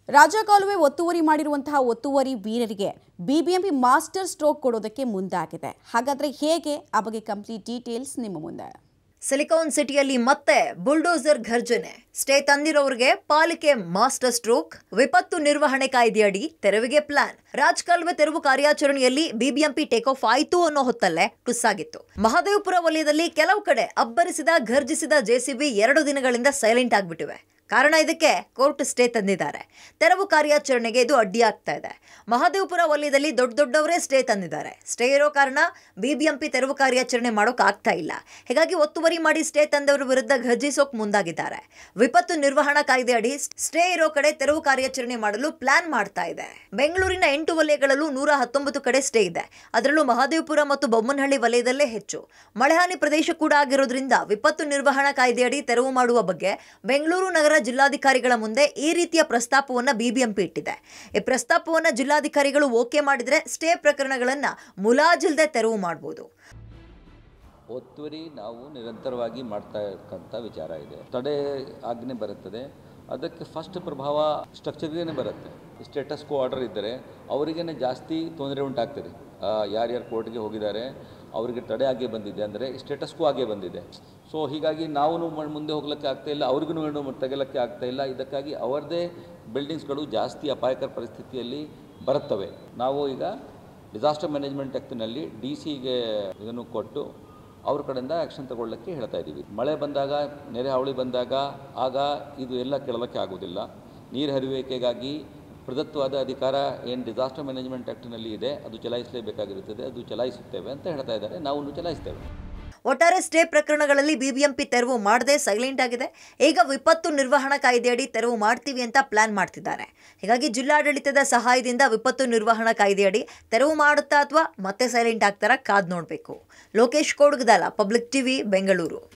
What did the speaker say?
ರಾಜಕಾಲುವೆ ಒತ್ತುವರಿ ಮಾಡಿರುವಂತಹ ಒತ್ತುವರಿ ವೀರರಿಗೆ ಬಿಬಿಎಂಪಿ ಮಾಸ್ಟರ್ ಸ್ಟ್ರೋಕ್ ಕೊಡೋದಕ್ಕೆ ಮುಂದಾಗಿದೆ ಹಾಗಾದ್ರೆ ಹೇಗೆ ಆ ಬಗ್ಗೆ ಕಂಪ್ಲೀಟ್ ಡೀಟೇಲ್ಸ್ ನಿಮ್ಮ ಮುಂದೆ ಸಿಲಿಕಾನ್ ಸಿಟಿಯಲ್ಲಿ ಮತ್ತೆ ಬುಲ್ಡೋಸರ್ ಘರ್ಜನೆ ಸ್ಟೇ ತಂದಿರೋರಿಗೆ ಪಾಲಿಕೆ ಮಾಸ್ಟರ್ ಸ್ಟ್ರೋಕ್ ವಿಪತ್ತು ನಿರ್ವಹಣೆ ಕಾಯ್ದೆಯಡಿ ತೆರವಿಗೆ ಪ್ಲಾನ್ ರಾಜಕಾಲುವೆ ತೆರವು ಕಾರ್ಯಾಚರಣೆಯಲ್ಲಿ ಬಿಬಿಎಂಪಿ ಟೇಕ್ ಆಫ್ ಆಯ್ತು ಅನ್ನೋ ಹೊತ್ತಲ್ಲೇ ಟುಸ್ಸಾಗಿತ್ತು ಮಹದೇವಪುರ ವಲಯದಲ್ಲಿ ಕೆಲವು ಕಡೆ ಅಬ್ಬರಿಸಿದ ಘರ್ಜಿಸಿದ ಜೆಸಿಬಿ ಎರಡು ದಿನಗಳಿಂದ ಸೈಲೆಂಟ್ ಆಗ್ಬಿಟ್ಟಿವೆ ಕಾರಣ ಇದಕ್ಕೆ ಕೋರ್ಟ್ ಸ್ಟೇ ತಂದಿದ್ದಾರೆ ತೆರವು ಕಾರ್ಯಾಚರಣೆಗೆ ಇದು ಅಡ್ಡಿಯಾಗ್ತಾ ಇದೆ ಮಹದೇವಪುರ ವಲಯದಲ್ಲಿ ದೊಡ್ಡ ದೊಡ್ಡವರೇ ಸ್ಟೇ ತಂದಿದ್ದಾರೆ ಸ್ಟೇ ಇರೋ ಕಾರಣ ಬಿಬಿಎಂಪಿ ತೆರವು ಕಾರ್ಯಾಚರಣೆ ಮಾಡೋಕ್ ಆಗ್ತಾ ಇಲ್ಲ ಹೀಗಾಗಿ ಒತ್ತುವರಿ ಮಾಡಿ ಸ್ಟೇ ತಂದವರ ವಿರುದ್ಧ ಘರ್ಜಿಸೋಕ್ ಮುಂದಾಗಿದ್ದಾರೆ ವಿಪತ್ತು ನಿರ್ವಹಣಾ ಕಾಯ್ದೆ ಅಡಿ ಸ್ಟೇ ಇರೋ ಕಡೆ ತೆರವು ಕಾರ್ಯಾಚರಣೆ ಮಾಡಲು ಪ್ಲಾನ್ ಮಾಡ್ತಾ ಇದೆ ಬೆಂಗಳೂರಿನ ಎಂಟು ವಲಯಗಳಲ್ಲೂ ನೂರ ಹತ್ತೊಂಬತ್ತು ಕಡೆ ಸ್ಟೇ ಇದೆ ಅದರಲ್ಲೂ ಮಹದೇವಪುರ ಮತ್ತು ಬೊಮ್ಮನಹಳ್ಳಿ ವಲಯದಲ್ಲೇ ಹೆಚ್ಚು ಮಳೆಹಾನಿ ಪ್ರದೇಶ ಕೂಡ ಆಗಿರೋದ್ರಿಂದ ವಿಪತ್ತು ನಿರ್ವಹಣಾ ಕಾಯ್ದೆಯಡಿ ತೆರವು ಮಾಡುವ ಬಗ್ಗೆ ಬೆಂಗಳೂರು ನಗರ ಜಿಲ್ಲಾಧಿಕಾರಿಗಳ ಮುಂದೆ ಈ ರೀತಿಯ ಪ್ರಸ್ತಾಪವನ್ನ ಬಿಬಿಎಂಪಿ ಇಟ್ಟಿದೆ ಈ ಪ್ರಸ್ತಾಪವನ್ನ ಜಿಲ್ಲಾಧಿಕಾರಿಗಳು ಓಕೆ ಮಾಡಿದ್ರೆ ಸ್ಟೇ ಪ್ರಕರಣಗಳನ್ನ ಮುಲಾಜಿಲ್ದೆ ತೆರವು ಮಾಡಬಹುದು ಒತ್ತುವರಿ ನಾವು ನಿರಂತರವಾಗಿ ಮಾಡ್ತಾ ಇರ್ತಕ್ಕಂಥ ವಿಚಾರ ಇದೆ ತಡೆ ಆಜ್ಞೆ ಬರುತ್ತದೆ ಅದಕ್ಕೆ ಫಸ್ಟ್ ಪ್ರಭಾವ ಸ್ಟ್ರಕ್ಚರ್ಗೇ ಬರುತ್ತೆ ಸ್ಟೇಟಸ್ ಕೋ ಆರ್ಡರ್ ಇದ್ದರೆ ಅವರಿಗೇ ಜಾಸ್ತಿ ತೊಂದರೆ ಉಂಟಾಗ್ತದೆ ಆ, ಯಾರ್ಯಾರು ಕೋರ್ಟ್ಗೆ ಹೋಗಿದ್ದಾರೆ ಅವರಿಗೆ ತಡೆ ಆಗೇ ಬಂದಿದೆ ಅಂದರೆ ಸ್ಟೇಟಸ್ ಕೋ ಆಗೇ ಬಂದಿದೆ ಸೊ ಹೀಗಾಗಿ ನಾವು ಮುಂದೆ ಹೋಗ್ಲಿಕ್ಕೆ ಆಗ್ತಾ ಇಲ್ಲ ಅವ್ರಿಗೂ ತೆಗೆಲಕ್ಕೆ ಆಗ್ತಾ ಇಲ್ಲ ಇದಕ್ಕಾಗಿ ಅವರದೇ ಬಿಲ್ಡಿಂಗ್ಸ್ಗಳು ಜಾಸ್ತಿ ಅಪಾಯಕರ ಪರಿಸ್ಥಿತಿಯಲ್ಲಿ ಬರುತ್ತವೆ ನಾವು ಈಗ ಡಿಸಾಸ್ಟರ್ ಮ್ಯಾನೇಜ್ಮೆಂಟ್ ಆ್ಯಕ್ಟ್ನಲ್ಲಿ ಡಿ ಸಿಗೆ ಇದನ್ನು ಕೊಟ್ಟು ಅವ್ರ ಕಡೆಯಿಂದ ಆ್ಯಕ್ಷನ್ ತಗೊಳ್ಳೋಕ್ಕೆ ಹೇಳ್ತಾ ಇದ್ದೀವಿ ಮಳೆ ಬಂದಾಗ ನೆರೆ ಹಾವಳಿ ಬಂದಾಗ ಆಗ ಇದು ಎಲ್ಲ ಕೇಳೋಕ್ಕೆ ಆಗೋದಿಲ್ಲ ನೀರು ಹರಿಯುವಿಕೆಗಾಗಿ ಪ್ರದತ್ತವಾದ ಅಧಿಕಾರ ಏನು ಡಿಸಾಸ್ಟರ್ ಮ್ಯಾನೇಜ್ಮೆಂಟ್ ಆ್ಯಕ್ಟ್ನಲ್ಲಿ ಇದೆ ಅದು ಚಲಾಯಿಸಲೇಬೇಕಾಗಿರುತ್ತದೆ ಅದು ಚಲಾಯಿಸುತ್ತೇವೆ ಅಂತ ಹೇಳ್ತಾ ಇದ್ದಾರೆ ನಾವು ಚಲಾಯಿಸ್ತೇವೆ ಒಟ್ಟಾರೆ ಸ್ಟೇ ಪ್ರಕರಣಗಳಲ್ಲಿ ಬಿಬಿಎಂಪಿ ತೆರವು ಮಾಡದೆ ಸೈಲೆಂಟ್ ಆಗಿದೆ ಈಗ ವಿಪತ್ತು ನಿರ್ವಹಣಾ ಕಾಯ್ದೆಯಡಿ ತೆರವು ಮಾಡ್ತೀವಿ ಅಂತ ಪ್ಲಾನ್ ಮಾಡ್ತಿದ್ದಾರೆ ಹೀಗಾಗಿ ಜಿಲ್ಲಾಡಳಿತದ ಸಹಾಯದಿಂದ ವಿಪತ್ತು ನಿರ್ವಹಣಾ ಕಾಯ್ದೆಯಡಿ ತೆರವು ಮಾಡುತ್ತಾ ಅಥವಾ ಮತ್ತೆ ಸೈಲೆಂಟ್ ಆಗ್ತಾರ ಕಾದ್ ನೋಡಬೇಕು ಲೋಕೇಶ್ ಕೋಡ್ಗದಾಲ ಪಬ್ಲಿಕ್ ಟಿವಿ ಬೆಂಗಳೂರು